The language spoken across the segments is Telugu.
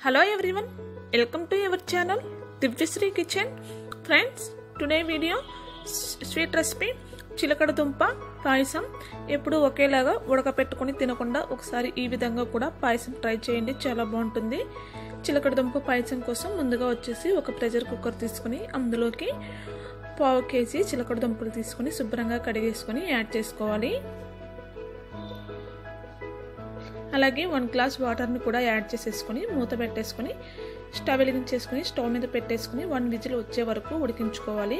hello everyone welcome to your channel Divyasri kitchen friends today video sweet recipe చిలకడ దుంప పాయసం ఎప్పుడు ఒకేలాగా ఉడకపెట్టుకొని తినకుండా ఒకసారి ఈ విధంగా కూడా పాయసం ట్రై చేయండి చాలా బాగుంటుంది చిలకడ దుంప పాయసం కోసం ముందుగా వచ్చేసి ఒక ప్రెషర్ కుక్కర్ తీసుకుని అందులోకి పావు కేజీ చిలకడ దుంపలు తీసుకుని శుభ్రంగా కడిగేసుకొని యాడ్ చేసుకోవాలి అలాగే వన్ గ్లాస్ వాటర్ని కూడా యాడ్ చేసేసుకొని మూత పెట్టేసుకొని స్టవ్ వెలిగించేసుకొని స్టవ్ మీద పెట్టేసుకొని వన్ విజిల్ వచ్చే వరకు ఉడికించుకోవాలి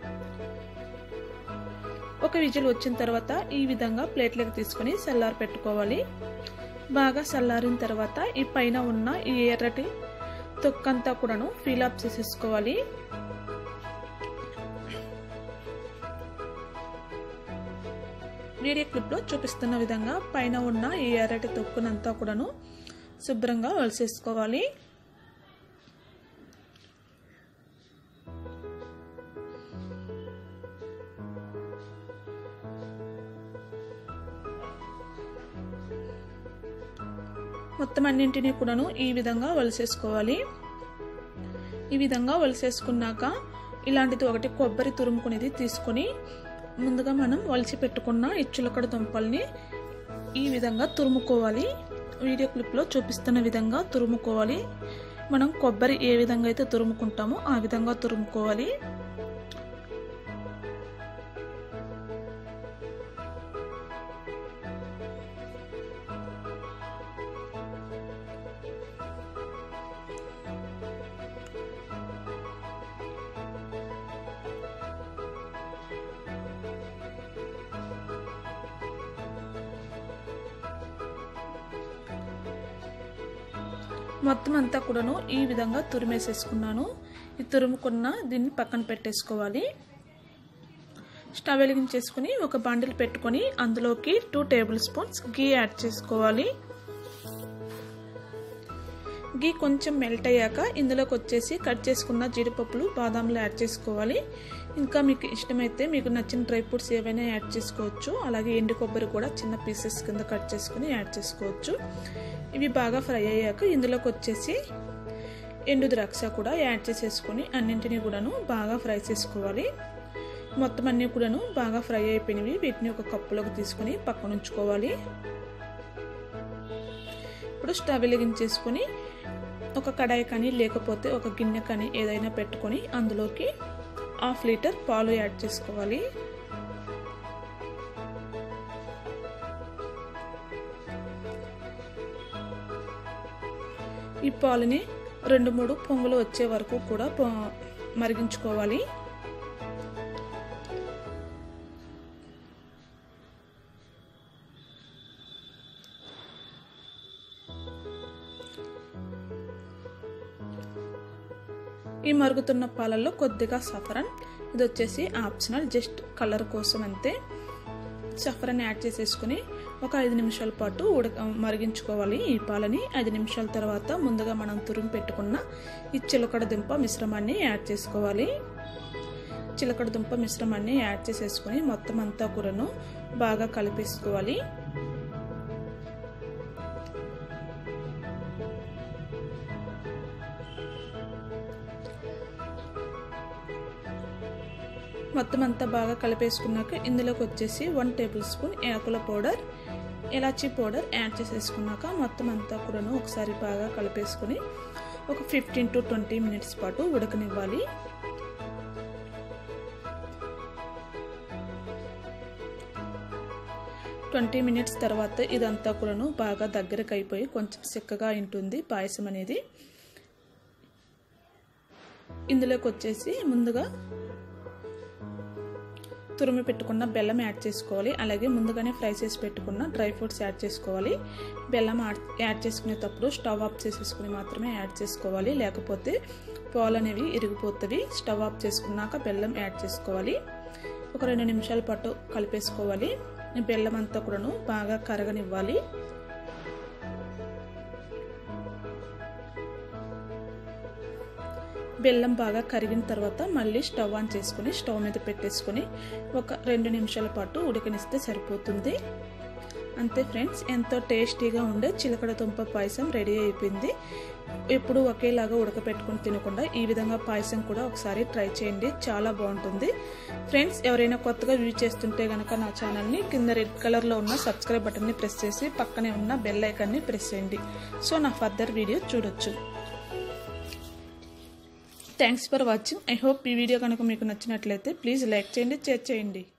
ఒక విజిల్ వచ్చిన తర్వాత ఈ విధంగా ప్లేట్లోకి తీసుకొని చల్లారి పెట్టుకోవాలి బాగా చల్లారిన తర్వాత ఈ పైన ఉన్న ఈ ఎర్రటి తొక్కంతా కూడాను ఫీల్ అప్ చేసేసుకోవాలి వీడియో క్లిప్లో చూపిస్తున్న విధంగా పైన ఉన్న ఈ ఎర్రటి తొక్కునంతా కూడాను శుభ్రంగా వలసేసుకోవాలి మొత్తం అన్నింటినీ కూడాను ఈ విధంగా వలసేసుకోవాలి ఈ విధంగా వలసేసుకున్నాక ఇలాంటిది ఒకటి కొబ్బరి తురుముకునేది తీసుకొని ముందుగా మనం వలిచి పెట్టుకున్న ఈ చిలకడ దుంపల్ని ఈ విధంగా తురుముకోవాలి వీడియో క్లిప్లో చూపిస్తున్న విధంగా తురుముకోవాలి మనం కొబ్బరి ఏ విధంగా అయితే తురుముకుంటామో ఆ విధంగా తురుముకోవాలి మొత్తం అంతా కూడాను ఈ విధంగా తురిమేసేసుకున్నాను ఈ తురుముకున్న దీన్ని పక్కన పెట్టేసుకోవాలి స్టవ్ వెలిగించేసుకుని ఒక బండిల్ పెట్టుకొని అందులోకి two tablespoons ghee add చేసుకోవాలి గీ కొంచెం మెల్ట్ అయ్యాక ఇందులోకి వచ్చేసి కట్ చేసుకున్న జీడిపప్పులు బాదాంలు యాడ్ చేసుకోవాలి ఇంకా మీకు ఇష్టమైతే మీకు నచ్చిన డ్రై ఫ్రూట్స్ ఏవైనా యాడ్ చేసుకోవచ్చు అలాగే ఎండు కొబ్బరి కూడా చిన్న పీసెస్ కింద కట్ చేసుకుని యాడ్ చేసుకోవచ్చు ఇవి బాగా ఫ్రై అయ్యాక ఇందులోకి వచ్చేసి ఎండు ద్రాక్ష కూడా యాడ్ చేసేసుకొని అన్నింటినీ కూడాను బాగా ఫ్రై చేసుకోవాలి మొత్తం అన్నీ కూడాను బాగా ఫ్రై అయిపోయినవి వీటిని ఒక కప్పులోకి తీసుకొని పక్కన ఉంచుకోవాలి ఇప్పుడు స్టవ్ వెలిగించేసుకొని ఒక కడాయి కానీ లేకపోతే ఒక గిన్నె కానీ ఏదైనా పెట్టుకొని అందులోకి హాఫ్ లీటర్ పాలు యాడ్ చేసుకోవాలి ఈ పాలని రెండు మూడు పొంగులు వచ్చే వరకు కూడా మరిగించుకోవాలి ఈ మరుగుతున్న పాలల్లో కొద్దిగా సఫరన్ ఇది వచ్చేసి ఆప్షనల్ జస్ట్ కలర్ కోసం అంతే సఫరన్ యాడ్ చేసేసుకుని ఒక ఐదు నిమిషాల పాటు ఉడక మరిగించుకోవాలి ఈ పాలని ఐదు నిమిషాల తర్వాత ముందుగా మనం తురుము పెట్టుకున్న ఈ చిలకడ దుంప మిశ్రమాన్ని యాడ్ చేసుకోవాలి చిలకడ దుంప మిశ్రమాన్ని యాడ్ చేసేసుకొని మొత్తం అంతా కూరను బాగా కలిపేసుకోవాలి మొత్తం అంతా బాగా కలిపేసుకున్నాక ఇందులోకి వచ్చేసి వన్ టేబుల్ స్పూన్ యాకుల పౌడర్ ఇలాచీ పౌడర్ యాడ్ చేసేసుకున్నాక మొత్తం అంతా కూడాను ఒకసారి బాగా కలిపేసుకుని ఒక ఫిఫ్టీన్ టు ట్వంటీ మినిట్స్ పాటు ఉడకనివ్వాలి ట్వంటీ మినిట్స్ తర్వాత ఇదంతా కూడాను బాగా దగ్గరకు అయిపోయి కొంచెం చిక్కగా ఉంటుంది పాయసం అనేది ఇందులోకి వచ్చేసి ముందుగా తురిమి పెట్టుకున్న బెల్లం యాడ్ చేసుకోవాలి అలాగే ముందుగానే ఫ్రై చేసి పెట్టుకున్న డ్రై ఫ్రూట్స్ యాడ్ చేసుకోవాలి బెల్లం యాడ్ చేసుకునేటప్పుడు స్టవ్ ఆఫ్ చేసేసుకుని మాత్రమే యాడ్ చేసుకోవాలి లేకపోతే పాలు అనేవి ఇరిగిపోతుంది స్టవ్ ఆఫ్ చేసుకున్నాక బెల్లం యాడ్ చేసుకోవాలి ఒక రెండు నిమిషాల పాటు కలిపేసుకోవాలి బెల్లం అంతా కూడాను బాగా కరగనివ్వాలి బెల్లం బాగా కరిగిన తర్వాత మళ్ళీ స్టవ్ ఆన్ చేసుకుని స్టవ్ మీద పెట్టేసుకొని ఒక రెండు నిమిషాల పాటు ఉడకనిస్తే సరిపోతుంది అంతే ఫ్రెండ్స్ ఎంతో టేస్టీగా ఉండే చిలకడ దుంప పాయసం రెడీ అయిపోయింది ఎప్పుడు ఒకేలాగా ఉడకపెట్టుకుని తినకుండా ఈ విధంగా పాయసం కూడా ఒకసారి ట్రై చేయండి చాలా బాగుంటుంది ఫ్రెండ్స్ ఎవరైనా కొత్తగా వ్యూ చేస్తుంటే కనుక నా ఛానల్ని కింద రెడ్ కలర్లో ఉన్న సబ్స్క్రైబ్ బటన్ని ప్రెస్ చేసి పక్కనే ఉన్న బెల్ ఐకాన్ని ప్రెస్ చేయండి సో నా ఫర్దర్ వీడియో చూడొచ్చు thanks for watching I hope ఈ వీడియో కనుక మీకు నచ్చినట్లయితే ప్లీజ్ లైక్ చేయండి షేర్ చేయండి